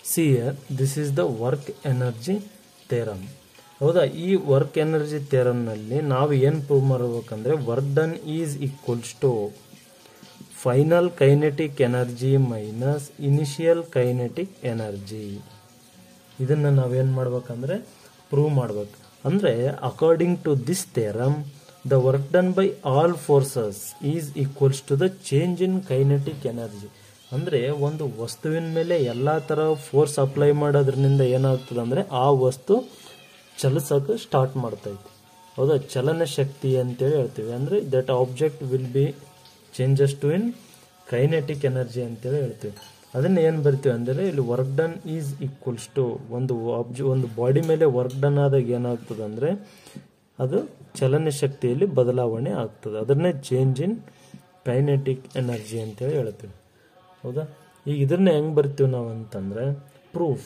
C this is the work energy theorem ಹೌದಾ ಈ work energy ಥೇರಮ್ನಲ್ಲಿ ನಾವು ಏನು ಪ್ರೂವ್ ಮಾಡಬೇಕಂದ್ರೆ work done is equals to final kinetic energy minus initial kinetic energy ಇದನ್ನು ನಾವೇನು ಮಾಡ್ಬೇಕಂದ್ರೆ ಪ್ರೂವ್ ಮಾಡ್ಬೇಕು ಅಂದರೆ according to this theorem the work done by all forces is equals to the change in kinetic energy ಅಂದರೆ ಒಂದು ವಸ್ತುವಿನ ಮೇಲೆ ಎಲ್ಲ ಥರ ಫೋರ್ಸ್ ಅಪ್ಲೈ ಮಾಡೋದ್ರಿಂದ ಏನಾಗ್ತದೆ ಅಂದರೆ ಆ ವಸ್ತು ಚಲಿಸೋಕೆ ಸ್ಟಾರ್ಟ್ ಮಾಡ್ತೈತಿ ಹೌದಾ ಚಲನ ಶಕ್ತಿ ಅಂತೇಳಿ ಹೇಳ್ತೀವಿ ಅಂದರೆ that object will be changes to in kinetic energy ಅಂತೇಳಿ ಹೇಳ್ತೀವಿ ಅದನ್ನ ಏನು ಬರ್ತೀವಿ ಅಂದರೆ ಇಲ್ಲಿ work done is equals to ಒಂದು ಆಬ್ಜೆ ಒಂದು ಬಾಡಿ ಮೇಲೆ ವರ್ಕ್ ಡನ್ ಆದಾಗ ಏನಾಗ್ತದೆ ಅಂದರೆ ಅದು ಚಲನ ಶಕ್ತಿಯಲ್ಲಿ ಬದಲಾವಣೆ ಆಗ್ತದೆ ಅದನ್ನೇ ಚೇಂಜ್ ಇನ್ ಕೈನೆಟಿಕ್ ಎನರ್ಜಿ ಅಂತೇಳಿ ಹೇಳ್ತೀವಿ ಹೌದಾ ಈಗ ಇದನ್ನ ಹೆಂಗೆ ಬರ್ತೀವಿ ನಾವು ಅಂತಂದರೆ ಪ್ರೂಫ್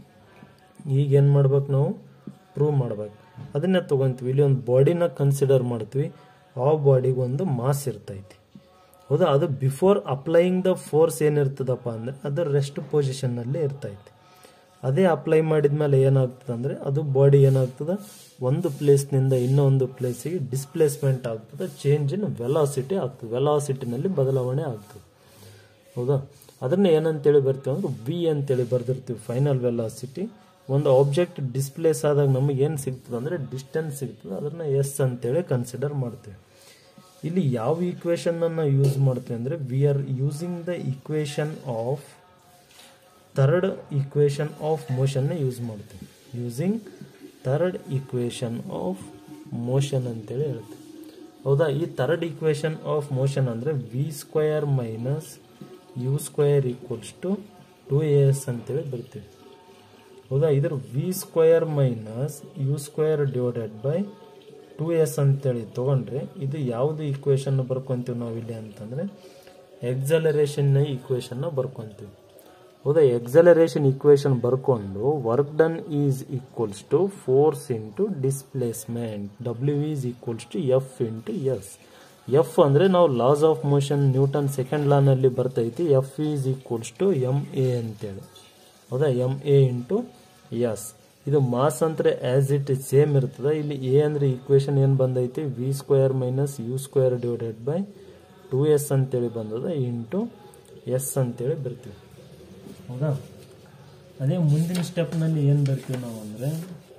ಈಗ ಏನು ಮಾಡ್ಬೇಕು ನಾವು ಪ್ರೂವ್ ಮಾಡ್ಬೇಕು ಅದನ್ನೇ ತೊಗೊತೀವಿ ಇಲ್ಲಿ ಒಂದು ಬಾಡಿನ ಕನ್ಸಿಡರ್ ಮಾಡ್ತೀವಿ ಆ ಬಾಡಿಗೆ ಒಂದು ಮಾಸ್ ಇರ್ತೈತಿ ಹೌದಾ ಅದು ಬಿಫೋರ್ ಅಪ್ಲೈಯಿಂಗ್ ದ ಫೋರ್ಸ್ ಏನಿರ್ತದಪ್ಪ ಅಂದರೆ ಅದು ರೆಸ್ಟ್ ಪೊಸಿಷನ್ನಲ್ಲಿ ಇರ್ತೈತಿ ಅದೇ ಅಪ್ಲೈ ಮಾಡಿದ್ಮೇಲೆ ಏನಾಗ್ತದೆ ಅಂದರೆ ಅದು ಬಾಡಿ ಏನಾಗ್ತದೆ ಒಂದು ಪ್ಲೇಸ್ನಿಂದ ಇನ್ನೊಂದು ಪ್ಲೇಸಿಗೆ ಡಿಸ್ಪ್ಲೇಸ್ಮೆಂಟ್ ಆಗ್ತದೆ ಚೇಂಜ್ ಇನ್ ವೆಲಾಸಿಟಿ ಆಗ್ತದೆ ವೆಲಾಸಿಟಿನಲ್ಲಿ ಬದಲಾವಣೆ ಆಗ್ತದೆ ಹೌದಾ ಅದನ್ನ ಏನಂತೇಳಿ ಬರ್ತೀವಿ ಅಂದ್ರೆ ವಿ ಅಂತೇಳಿ ಬರ್ದಿರ್ತೀವಿ ಫೈನಲ್ ವೆಲಾಸಿಟಿ ಒಂದು ಆಬ್ಜೆಕ್ಟ್ ಡಿಸ್ಪ್ಲೇಸ್ ಆದಾಗ ನಮಗೆ ಏನು ಸಿಗ್ತದೆ ಅಂದರೆ ಡಿಸ್ಟೆನ್ಸ್ ಸಿಗ್ತದೆ ಅದನ್ನ ಎಸ್ ಅಂತೇಳಿ ಕನ್ಸಿಡರ್ ಮಾಡ್ತೀವಿ ಇಲ್ಲಿ ಯಾವ ಈಕ್ವೇಶನ್ ಅನ್ನ ಯೂಸ್ ಮಾಡ್ತೀವಿ ಅಂದರೆ we are using the equation of third equation of ಮೋಷನ್ನ ಯೂಸ್ ಮಾಡ್ತೀವಿ using third equation of motion ಅಂತೇಳಿ ಹೇಳ್ತೀವಿ ಹೌದಾ ಈ ಥರ್ಡ್ ಈಕ್ವೇಶನ್ ಆಫ್ ಮೋಷನ್ ಅಂದರೆ v square minus u square equals to two a s ಅಂತೇಳಿ ಬರ್ತೀವಿ ಹೌದಾ ಇದ್ರ v square minus u square divided by two s ಅಂತೇಳಿ ತೊಗೊಂಡ್ರೆ ಇದು ಯಾವುದು ಈಕ್ವೇಶನ್ ಬರ್ಕೊಂತೀವಿ ನಾವು ಇಲ್ಲಿ ಅಂತಂದರೆ ಎಕ್ಸಲರೇಷನ್ನ ಈಕ್ವೇಶನ್ನ ಬರ್ಕೊಂತೀವಿ ಹೌದಾ ಎಕ್ಸಲರೇಷನ್ ಈಕ್ವೇಶನ್ ಬರ್ಕೊಂಡು work done is equals to force into displacement ಡಬ್ಲ್ಯೂ is equals to f into s f ಅಂದರೆ ನಾವು laws of motion Newton second ಲಾನಲ್ಲಿ ಬರ್ತೈತಿ f is equals to m a ಅಂತೇಳಿ ಹೌದಾ ಎಮ್ ಎ ಇಂಟು ಎಸ್ ಇದು mass ಅಂದ್ರೆ as it is same ಇರ್ತದೆ ಇಲ್ಲಿ ಎ ಅಂದ್ರೆ ಈಕ್ವೇಶನ್ ಏನು ಬಂದೈತಿ v square minus u square divided by two s ಅಂತೇಳಿ ಬಂದದ ಇಂಟು ಎಸ್ ಅಂತೇಳಿ ಬರ್ತೀವಿ ಹೌದಾ ಅದೇ ಮುಂದಿನ ಸ್ಟೆಪ್ನಲ್ಲಿ ಏನು ಬರ್ತೀವಿ ನಾವು ಅಂದರೆ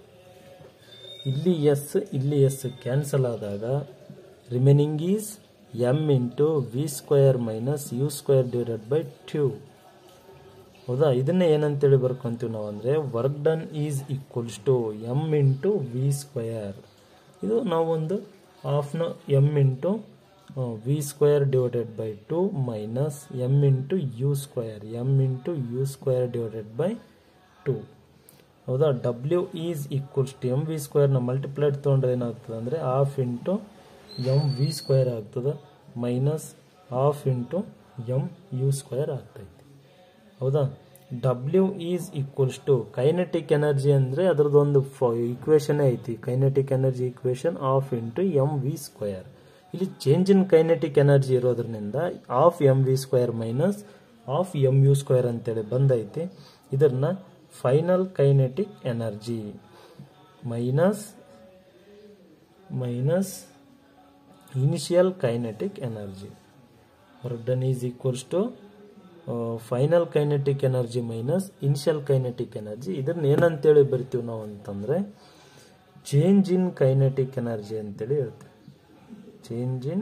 ಇಲ್ಲಿ ಎಸ್ ಇಲ್ಲಿ ಎಸ್ ಕ್ಯಾನ್ಸಲ್ ಆದಾಗ remaining is m into v square minus u square divided by two ಹೌದಾ ಇದನ್ನೇ ಏನಂತೇಳಿ ಬರ್ಕೊಂತೀವಿ ನಾವು ಅಂದರೆ work done is equals to m into v square ಇದು ನಾವೊಂದು ಹಾಫ್ನ m into v square divided by two minus m into u square m into u square divided by two ಹೌದಾ ಡಬ್ಲ್ಯೂ is equals to m v ಸ್ಕ್ವೇರ್ನ multiplied ತೊಗೊಂಡ್ರೆ ಏನಾಗ್ತದೆ ಅಂದರೆ half into m v square ಆಗ್ತದೆ minus half into m u square ಆಗ್ತೈತಿ ಹೌದಾ ಡಬ್ಲ್ಯೂ is equals to kinetic energy ಅಂದರೆ ಅದರದ್ದೊಂದು ಈಕ್ವೇಶನ್ ಐತಿ kinetic energy equation half into m v square ಇಲ್ಲಿ ಚೇಂಜ್ ಇನ್ ಕೈನೆಟಿಕ್ ಎನರ್ಜಿ ಇರೋದ್ರಿಂದ half m v square minus half m u square ಅಂತೇಳಿ ಬಂದೈತಿ ಇದನ್ನ final kinetic energy minus minus initial kinetic energy work done is equals to final kinetic energy minus initial kinetic energy ಇದನ್ನ ಏನಂತೇಳಿ ಬರ್ತೀವಿ ನಾವು ಅಂತಂದ್ರೆ change in kinetic energy ಅಂತೇಳಿ ಹೇಳ್ತೀವಿ change in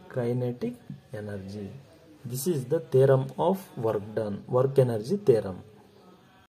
kinetic energy this is the theorem of work done work energy theorem